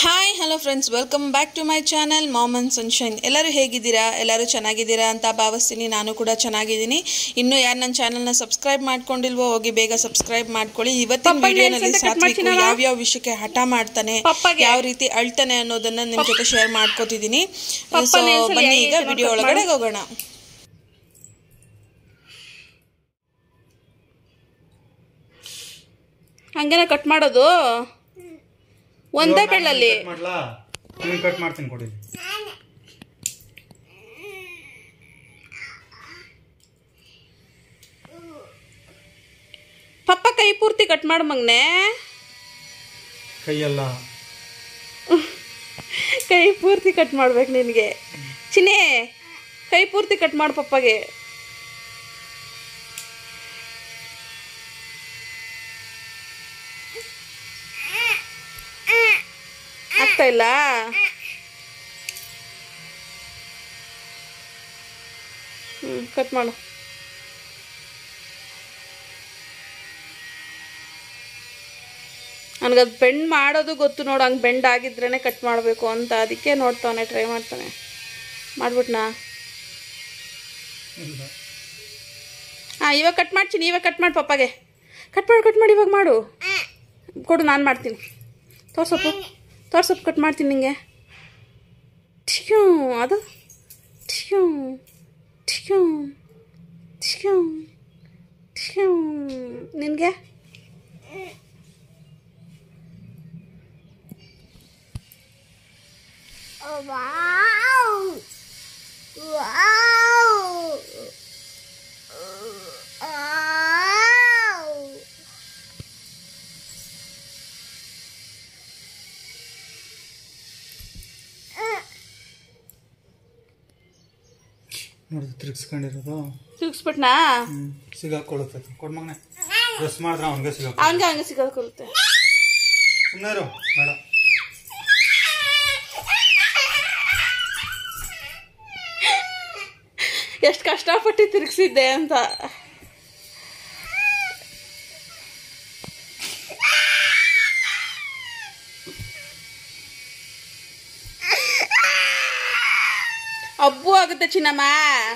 Hi hello friends welcome back to my channel mom and sunshine ಎಲ್ಲರೂ ಹೇಗಿದ್ದೀರಾ ಎಲ್ಲರೂ ಚೆನ್ನಾಗಿದ್ದೀರಾ ಅಂತ ಭಾವಿಸ್ತೀನಿ ನಾನು ಕೂಡ ಚೆನ್ನಾಗಿದ್ದೀನಿ ಇನ್ನು ಯಾರು ನನ್ನ ಚಾನಲ್ನ ಸಬ್ಸ್ಕ್ರೈಬ್ ಮಾಡ್ಕೊಂಡಿಲ್ವೋ ಹೋಗಿ ಬೇಗ ಸಬ್ಸ್ಕ್ರೈಬ್ ಮಾಡ್ಕೊಳ್ಳಿ ಇವತ್ತಿನ ಪಪ್ಪ ವಿಡಿಯೋನಲ್ಲಿ ನೆನ್ಸ್ ಅಂತ cut ಸಾತ್ವಿಕು ಮಾಡ್ತೀನಲ್ಲ? ಯಾವ್ಯಾವ ವಿಷಯಕ್ಕೆ ಹಠ ಮಾಡ್ತಾನೆ ಪಪ್ಪಗೆ. ಯಾವ ರೀತಿ ಅಳ್ತಾನೆ ಅನ್ನೋದನ್ನ ನಿಮ್ ಜೊತೆ ಶೇರ್ ಮಾಡ್ಕೋತಿದ್ದೀನಿ ಪಪ್ಪ ಸೊ ನೆನ್ಸಲ್ಲಿ ಬನ್ನಿ ಯಾವ ಈಗ ರೀತಿ ವಿಡಿಯೋ cut ಒಳಗಡೆ ಮಾಡು? ಹೋಗೋಣ ಹಂಗೇನ ಕಟ್ ಮಾಡೋದು ಒಂದೇ ಬೆಳ್ಳಲ್ಲಿ ಕಟ್ ಮಾಡ್ಲಾ ನೀನು ಕಟ್ ಮಾಡ್ತೀನಿ ಕೊಡಿ ಪಪ್ಪ ಕೈ ಪೂರ್ತಿ ಕಟ್ ಮಾಡು ಮಗ್ನೆ ಕೈಯೆಲ್ಲ ಕೈ ಪೂರ್ತಿ ಕಟ್ ಮಾಡ್ಬೇಕು ನಿನಗೆ ಚಿನ್ನೆ ಕೈ ಪೂರ್ತಿ ಕಟ್ ಮಾಡು ಪಪ್ಪಗೆ ಆಗ್ತಾ ಇಲ್ಲ ಹ್ಞೂ ಕಟ್ ಮಾಡು ನನಗದು ಬೆಂಡ್ ಮಾಡೋದು ಗೊತ್ತು ನೋಡು ಹಂಗೆ ಬೆಂಡ್ ಆಗಿದ್ರೇ ಕಟ್ ಮಾಡಬೇಕು ಅಂತ ಅದಕ್ಕೆ ನೋಡ್ತಾನೆ ಟ್ರೈ ಮಾಡ್ತಾನೆ ಮಾಡ್ಬಿಟ್ನಾ ಇಲ್ಲ ಹಾಂ ಇವಾಗ ಕಟ್ ಮಾಡ್ತೀನಿ ಇವಾಗ ಕಟ್ ಮಾಡಿ ಪಪ್ಪಗೆ ಕಟ್ ಮಾಡಿ ಕಟ್ ಮಾಡಿ ಇವಾಗ ಮಾಡು ಕೊಡು ನಾನು ಮಾಡ್ತೀನಿ ತೋರ್ಸಪ್ಪು ತೋರ್ಸಪ್ಪು ಕಟ್ ಮಾಡ್ತೀನಿ ನಿಂಗೆ ಠ್ಯೂ ಅದು ಠ್ಯೂ ಠ್ಯೂ ಠ್ಯೂ ಠ್ಯೂ ನಿನಗೆ Wow! Wow! Wow! ನೋಡಿ ತಿರ್ಗಿಸ್ಕೊಂಡಿರೋದು ತಿರುಗಿಸ್ಬಿಟ್ನಾ ಹ್ಞೂ ಸಿಗಾಕೊಳುತ್ತೆ ಕೊಡ್ ಮಗನೆ ಡ್ರೆಸ್ ಮಾಡಿದ್ರೆ ಅವನಿಗೆ ಸಿಗಾಕ ಹಂಗೆ ಹಂಗೆ ಸಿಗೋಕೊಳುತ್ತೆ ಸುಮ್ಮನೆ ಇರು ಬೇಡ ಎಷ್ಟು ಕಷ್ಟಪಟ್ಟು ತಿರುಗಿಸಿದ್ದೆ ಅಂತ ಅಬ್ಬು ಆಗುತ್ತೆ ಚಿನ್ನಮ್ಮ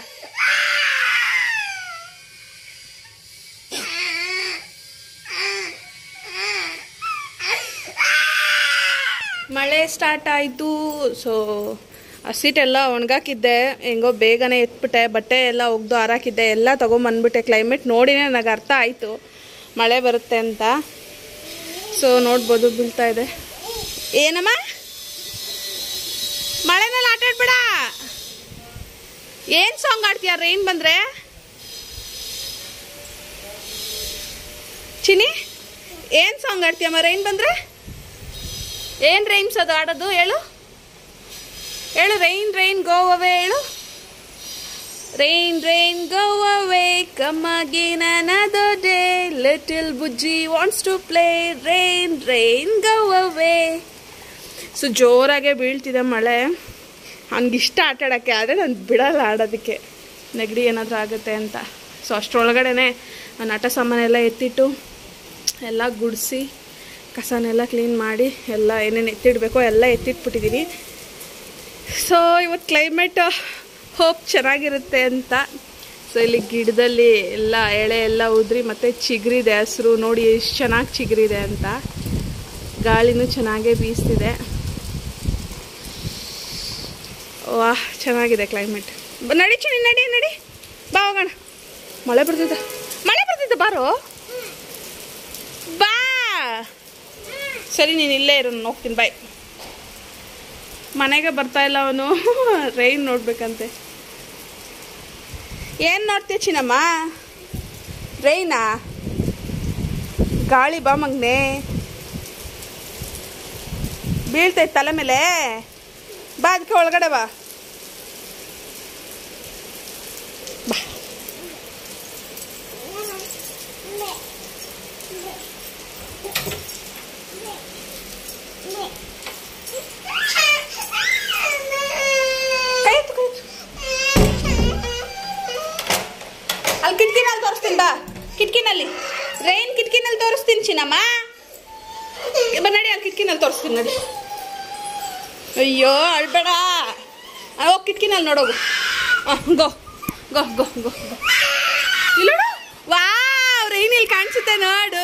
ಮಳೆ ಸ್ಟಾರ್ಟ್ ಆಯಿತು ಸೊ ಹಸಿಟ್ಟೆಲ್ಲ ಒಣಗಾಕಿದ್ದೆ ಹೆಂಗೋ ಬೇಗನೆ ಎತ್ಬಿಟ್ಟೆ ಬಟ್ಟೆ ಎಲ್ಲ ಒಗ್ದು ಹಾರಾಕಿದ್ದೆ ಎಲ್ಲ ತೊಗೊಂಬಂದ್ಬಿಟ್ಟೆ ಕ್ಲೈಮೇಟ್ ನೋಡಿನೇ ನನಗೆ ಅರ್ಥ ಆಯಿತು ಮಳೆ ಬರುತ್ತೆ ಅಂತ ಸೊ ನೋಡ್ಬೋದು ಬೀಳ್ತಾ ಇದೆ ಏನಮ್ಮ ಮಳೆನಲ್ಲಿ ಆಟ ಆಡ್ಬೇಡ ಏನು ಸಾಂಗ್ ಆಡ್ತೀಯ ರೈನ್ ಬಂದರೆ ಚಿನಿ ಏನು ಸಾಂಗ್ ಆಡ್ತೀಯಮ್ಮ ರೈನ್ ಬಂದರೆ ಏನ್ ರೈಮ್ಸ್ ಅದು ಆಡೋದು ಹೇಳು ಹೇಳು ರೈನ್ ರೈನ್ ಗೋ ಅವೇ ಹೇಳು rain rain go away come again another day little Bujji wants to play rain rain go away so ಜೋರಾಗೆ ಬೀಳ್ತಿದೆ ಮಳೆ ಇಷ್ಟ ಆಟ ಆಡೋಕ್ಕೆ ಆದರೆ ನಾನು ಬಿಡಲ್ಲ ಆಡೋದಕ್ಕೆ ನೆಗಡಿ ಏನಾದರೂ ಆಗುತ್ತೆ ಅಂತ ಸೊ ಅಷ್ಟರೊಳಗಡೆ ನಾನು ಆಟ ಸಾಮಾನೆಲ್ಲ ಎತ್ತಿಟ್ಟು ಎಲ್ಲ ಗುಡಿಸಿ ಕಸನೆಲ್ಲ ಕ್ಲೀನ್ ಮಾಡಿ ಎಲ್ಲ ಏನೇನು ಎತ್ತಿಡಬೇಕೋ ಎಲ್ಲ ಎತ್ತಿಟ್ಬಿಟ್ಟಿದ್ದೀನಿ ಸೊ ಇವತ್ತು ಕ್ಲೈಮೇಟ್ ಹೋಪ್ ಚೆನ್ನಾಗಿರುತ್ತೆ ಅಂತ ಸೊ ಇಲ್ಲಿ ಗಿಡದಲ್ಲಿ ಎಲ್ಲ ಎಳೆ ಎಲ್ಲ ಉದ್ರಿ ಮತ್ತು ಚಿಗುರಿದೆ ಹಸಿರು ನೋಡಿ ಎಷ್ಟು ಚೆನ್ನಾಗಿ ಚಿಗುರಿದೆ ಅಂತ ಗಾಳಿನೂ ಚೆನ್ನಾಗೇ ಬೀಸ್ತಿದೆ ವಾಹ್ ಚೆನ್ನಾಗಿದೆ ಕ್ಲೈಮೇಟ್ ನಡಿ ಚಿನಿ ನಡಿ ನಡಿ ಬಾ ಹೋಗೋಣ ಮಳೆ ಬರ್ತಿದ್ದ ಮಳೆ ಬರ್ತಿದ್ದ ಬಾರೋ ಬಾ ಸರಿ ನೀನು ಇಲ್ಲೇ ಇರು ನಾನು ಹೋಗ್ತೀನಿ ಬಾಯ್ ಮನೆಗೆ ಬರ್ತಾ ಇಲ್ಲ ಅವನು ರೈನ್ ನೋಡ್ಬೇಕಂತೆ ಏನು ನೋಡ್ತೀಯ ಚಿನ್ನಮ್ಮ ರೈನಾ ಗಾಳಿ ಬಾ ಮಗ್ನೆ ಬೀಳ್ತೈತೆ ತಲೆ ಮೇಲೆ ಬಾ ಅದಕ್ಕೆ ಒಳಗಡೆ ಬಾ ಬಾ ಕೈ ಎತ್ತು, ಕೈ ಎತ್ತು. ಅಲ್ಲಿ ಕಿಟಕಿನಲ್ಲಿ ತೋರಿಸ್ತೀನಿ ಬಾ ಕಿಟಕಿನಲ್ಲಿ ರೈನ್ ಕಿಟಕಿನಲ್ಲಿ ತೋರಿಸ್ತೀನಿ ಚಿನ್ನಮ್ಮ ಬಾ ನಡಿ ಅಲ್ಲಿ ಕಿಟಕಿನಲ್ಲಿ ತೋರಿಸ್ತೀನಿ ನಡಿ ಅಯ್ಯೋ ಅಳ್ಬೇಡ ಹೋಗಿ ಕಿಟ್ಕಿನಲ್ಲಿ ನೋಡೋಗು ಗೋ ಗೋ ಗೋ ಗೋ ಗೋ ಇಲ್ಲೋಡು ವಾ ರೈನ್ ಇಲ್ಲಿ ಕಾಣಿಸುತ್ತೆ ನೋಡು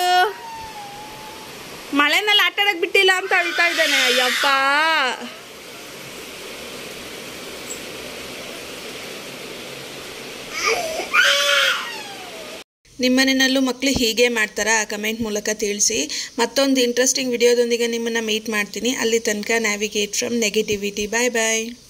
ಮಳೆನಲ್ಲಿ ಆಟ ಆಡಕ್ ಬಿಟ್ಟಿಲ್ಲ ಅಂತ ಅಳ್ತಾ ಇದ್ದಾನೆ ಅಯ್ಯಪ್ಪ ನಿಮ್ಮನೆಯಲ್ಲೂ ಮಕ್ಕಳು ಹೀಗೆ ಮಾಡ್ತಾರಾ ಕಮೆಂಟ್ ಮೂಲಕ ತಿಳಿಸಿ ಮತ್ತೊಂದು ಇಂಟ್ರೆಸ್ಟಿಂಗ್ ವಿಡಿಯೋದೊಂದಿಗೆ ನಿಮ್ಮನ್ನು ಮೀಟ್ ಮಾಡ್ತೀನಿ ಅಲ್ಲಿ ತನಕ navigate from negativity bye bye